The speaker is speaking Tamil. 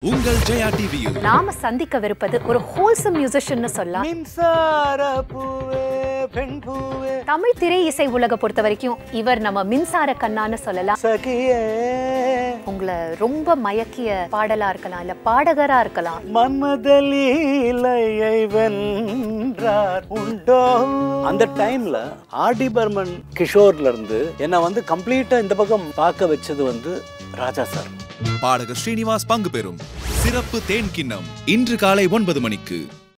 உங்கள் ஜெயா டிவியில் நாம சந்திக்கவிருப்பது ஒரு ஹோல்சம் மியூசிஷியன் சொல்லலாம் மின்சார பூவே பெண் பூவே தமிழ் திரை இசை உலக பொறுத்த வரைக்கும் இவர் நம்ம மின்சார கண்ணான்னு சொல்லலாம் சகியே உங்களை ரொம்ப மயக்கிய பாடலா இருக்கலாம் இல்ல பாடகரா இருக்கலாம் மன்மதலீலையை வென்றார் உண்டோ அந்த டைம்ல ஆர்டி பர்மன் கிஷோர்ல இருந்து என்ன வந்து கம்ப்ளீட்டா இந்த பக்கம் பார்க்க வச்சது வந்து ராஜா சார் பாடகர் ஸ்ரீனிவாஸ் பங்கு பெறும் சிறப்பு தேன் கிண்ணம் இன்று காலை ஒன்பது மணிக்கு